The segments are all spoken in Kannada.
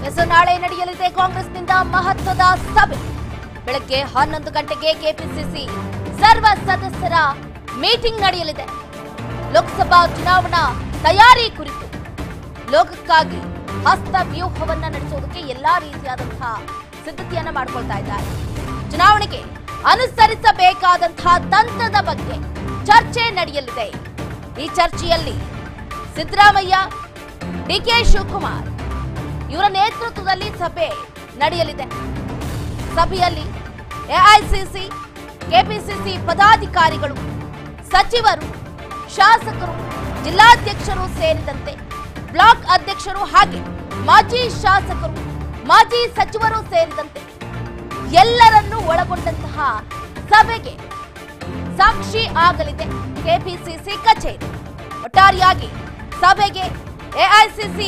ಎಸ್ ನಾಳೆ ನಡೆಯಲಿದೆ ಕಾಂಗ್ರೆಸ್ನಿಂದ ಮಹತ್ವದ ಸಭೆ ಬೆಳಗ್ಗೆ ಹನ್ನೊಂದು ಗಂಟೆಗೆ ಕೆಪಿಸಿಸಿ ಸರ್ವ ಸದಸ್ಯರ ಮೀಟಿಂಗ್ ನಡೆಯಲಿದೆ ಲೋಕಸಭಾ ಚುನಾವಣಾ ತಯಾರಿ ಕುರಿತು ಲೋಕಕ್ಕಾಗಿ ಹಸ್ತ ವ್ಯೂಹವನ್ನ ನಡೆಸೋದಕ್ಕೆ ಎಲ್ಲಾ ರೀತಿಯಾದಂತಹ ಸಿದ್ಧತೆಯನ್ನ ಮಾಡ್ಕೊಳ್ತಾ ಇದ್ದಾರೆ ಚುನಾವಣೆಗೆ ಅನುಸರಿಸಬೇಕಾದಂತಹ ತಂತ್ರದ ಬಗ್ಗೆ ಚರ್ಚೆ ನಡೆಯಲಿದೆ ಈ ಚರ್ಚೆಯಲ್ಲಿ ಸಿದ್ದರಾಮಯ್ಯ ಡಿಕೆ ಶಿವಕುಮಾರ್ ಇವರ ನೇತೃತ್ವದಲ್ಲಿ ಸಭೆ ನಡೆಯಲಿದೆ ಸಭೆಯಲ್ಲಿ ಎಐಸಿಸಿ ಕೆಪಿಸಿಸಿ ಪದಾಧಿಕಾರಿಗಳು ಸಚಿವರು ಶಾಸಕರು ಜಿಲ್ಲಾಧ್ಯಕ್ಷರು ಸೇರಿದಂತೆ ಬ್ಲಾಕ್ ಅಧ್ಯಕ್ಷರು ಹಾಗೆ ಮಾಜಿ ಶಾಸಕರು ಮಾಜಿ ಸಚಿವರು ಸೇರಿದಂತೆ ಎಲ್ಲರನ್ನೂ ಒಳಗೊಂಡಂತಹ ಸಭೆಗೆ ಸಾಕ್ಷಿ ಆಗಲಿದೆ ಕೆಪಿಸಿಸಿ ಕಚೇರಿ ಒಟ್ಟಾರೆಯಾಗಿ ಸಭೆಗೆ ಎಐಸಿಸಿ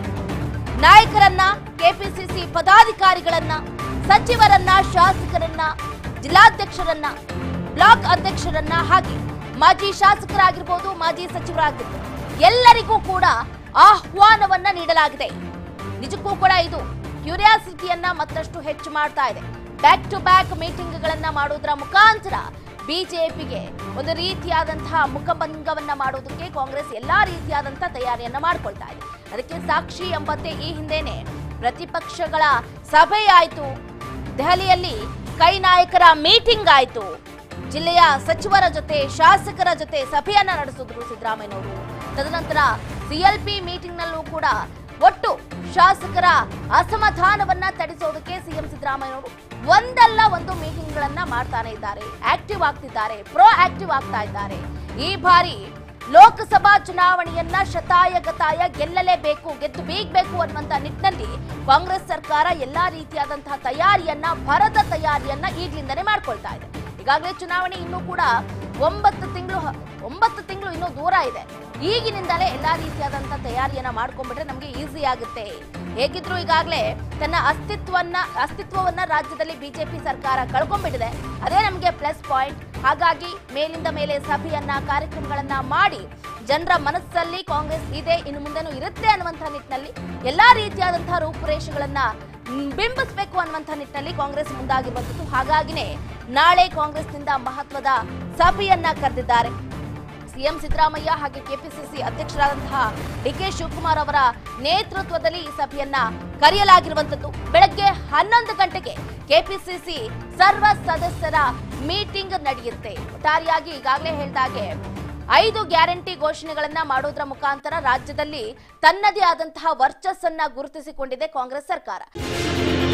ನಾಯಕರನ್ನ ಕೆಪಿಸಿಸಿ ಪದಾಧಿಕಾರಿಗಳನ್ನ ಸಚಿವರನ್ನ ಶಾಸಕರನ್ನ ಜಿಲ್ಲಾಧ್ಯಕ್ಷರನ್ನ ಬ್ಲಾಕ್ ಅಧ್ಯಕ್ಷರನ್ನ ಹಾಗೆ ಮಾಜಿ ಶಾಸಕರಾಗಿರ್ಬೋದು ಮಾಜಿ ಸಚಿವರಾಗಿರ್ಬೋದು ಎಲ್ಲರಿಗೂ ಕೂಡ ಆಹ್ವಾನವನ್ನ ನೀಡಲಾಗಿದೆ ನಿಜಕ್ಕೂ ಕೂಡ ಇದು ಕ್ಯೂರಿಯಾಸಿಟಿಯನ್ನ ಮತ್ತಷ್ಟು ಹೆಚ್ಚು ಮಾಡ್ತಾ ಇದೆ ಬ್ಯಾಕ್ ಟು ಬ್ಯಾಕ್ ಮೀಟಿಂಗ್ಗಳನ್ನ ಮಾಡೋದ್ರ ಮುಖಾಂತರ ಬಿಜೆಪಿಗೆ ಒಂದು ರೀತಿಯಾದಂತಹ ಮುಖಭಂಗವನ್ನ ಮಾಡೋದಕ್ಕೆ ಕಾಂಗ್ರೆಸ್ ಎಲ್ಲಾ ರೀತಿಯಾದಂತಹ ತಯಾರಿಯನ್ನ ಮಾಡ್ಕೊಳ್ತಾ ಇದೆ ಅದಕ್ಕೆ ಸಾಕ್ಷಿ ಎಂಬಂತೆ ಈ ಹಿಂದೆನೆ ಪ್ರತಿಪಕ್ಷಗಳ ಸಭೆಯಾಯಿತು ದೆಹಲಿಯಲ್ಲಿ ಕೈ ನಾಯಕರ ಮೀಟಿಂಗ್ ಆಯಿತು ಜಿಲ್ಲೆಯ ಸಚಿವರ ಜೊತೆ ಶಾಸಕರ ಜೊತೆ ಸಭೆಯನ್ನ ನಡೆಸಿದ್ರು ಸಿದ್ದರಾಮಯ್ಯನವರು ತದನಂತರ ಸಿಎಲ್ಪಿ ಮೀಟಿಂಗ್ನಲ್ಲೂ ಕೂಡ ಒಟ್ಟು ಶಾಸಕರ ಅಸಮಾಧಾನವನ್ನ ತಡಿಸೋದಕ್ಕೆ ಸಿಎಂ ಸಿದ್ದರಾಮಯ್ಯನವರು ಒಂದಲ್ಲ ಒಂದು ಮೀಟಿಂಗ್ಗಳನ್ನ ಮಾಡ್ತಾನೆ ಇದ್ದಾರೆ ಆಕ್ಟಿವ್ ಆಗ್ತಿದ್ದಾರೆ ಪ್ರೋ ಆಕ್ಟಿವ್ ಆಗ್ತಾ ಇದ್ದಾರೆ ಈ ಬಾರಿ ಲೋಕಸಭಾ ಚುನಾವಣೆಯನ್ನ ಶತಾಯ ಗತಾಯ ಗೆಲ್ಲಲೇಬೇಕು ಗೆದ್ದು ಬೀಗ್ಬೇಕು ಅನ್ನುವಂತ ನಿಟ್ಟಿನಲ್ಲಿ ಕಾಂಗ್ರೆಸ್ ಸರ್ಕಾರ ಎಲ್ಲಾ ರೀತಿಯಾದಂತಹ ತಯಾರಿಯನ್ನ ಭರದ ತಯಾರಿಯನ್ನ ಈಗ್ಲಿಂದನೇ ಮಾಡ್ಕೊಳ್ತಾ ಇದೆ ಈಗಾಗಲೇ ಚುನಾವಣೆ ಇನ್ನೂ ಕೂಡ ಒಂಬತ್ತು ತಿಂಗಳು ಒಂಬತ್ತು ತಿಂಗಳು ಇನ್ನೂ ದೂರ ಇದೆ ಈಗಿನಿಂದಲೇ ಎಲ್ಲಾ ರೀತಿಯಾದಂತಹ ತಯಾರಿಯನ್ನ ಮಾಡ್ಕೊಂಡ್ಬಿಟ್ರೆ ನಮಗೆ ಈಸಿ ಆಗುತ್ತೆ ಹೇಗಿದ್ರು ಈಗಾಗಲೇ ತನ್ನ ಅಸ್ತಿತ್ವವನ್ನ ಅಸ್ತಿತ್ವವನ್ನ ರಾಜ್ಯದಲ್ಲಿ ಬಿಜೆಪಿ ಸರ್ಕಾರ ಕಳ್ಕೊಂಡ್ಬಿಟ್ಟಿದೆ ಅದೇ ನಮಗೆ ಪ್ಲಸ್ ಪಾಯಿಂಟ್ ಹಾಗಾಗಿ ಮೇಲಿಂದ ಮೇಲೆ ಸಭೆಯನ್ನ ಕಾರ್ಯಕ್ರಮಗಳನ್ನ ಮಾಡಿ ಜನರ ಮನಸ್ಸಲ್ಲಿ ಕಾಂಗ್ರೆಸ್ ಇದೆ ಇನ್ನು ಮುಂದೆನೂ ಇರುತ್ತೆ ಅನ್ನುವಂತಹ ನಿಟ್ಟಿನಲ್ಲಿ ಎಲ್ಲಾ ರೀತಿಯಾದಂತಹ ರೂಪುರೇಷೆಗಳನ್ನ ಮ್, ಬಿಂಬಿಸ್ಬೇಕು ಅನ್ನುವಂಥ ನಿಟ್ಟಿನಲ್ಲಿ ಕಾಂಗ್ರೆಸ್ ಮುಂದಾಗಿರುವಂಥದ್ದು ಹಾಗಾಗಿನೇ ನಾಳೆ ಕಾಂಗ್ರೆಸ್ನಿಂದ ಮಹತ್ವದ ಸಭೆಯನ್ನ ಕರೆದಿದ್ದಾರೆ ಸಿಎಂ ಸಿದ್ದರಾಮಯ್ಯ ಹಾಗೆ ಕೆಪಿಸಿಸಿ ಅಧ್ಯಕ್ಷರಾದಂತಹ ಡಿಕೆ ಶಿವಕುಮಾರ್ ಅವರ ನೇತೃತ್ವದಲ್ಲಿ ಈ ಸಭೆಯನ್ನ ಕರೆಯಲಾಗಿರುವಂತದ್ದು ಬೆಳಗ್ಗೆ ಹನ್ನೊಂದು ಗಂಟೆಗೆ ಕೆಪಿಸಿಸಿ ಸರ್ವ ಸದಸ್ಯರ ಮೀಟಿಂಗ್ ನಡೆಯುತ್ತೆ ಒಟ್ಟಾರೆಯಾಗಿ ಈಗಾಗಲೇ ಹೇಳಿದಾಗೆ ಐದು ಗ್ಯಾರಂಟಿ ಘೋಷಣೆಗಳನ್ನ ಮಾಡೋದ್ರ ಮುಖಾಂತರ ರಾಜ್ಯದಲ್ಲಿ ತನ್ನದೇ ಆದಂತಹ ವರ್ಚಸ್ಸನ್ನ ಗುರುತಿಸಿಕೊಂಡಿದೆ ಕಾಂಗ್ರೆಸ್ ಸರ್ಕಾರ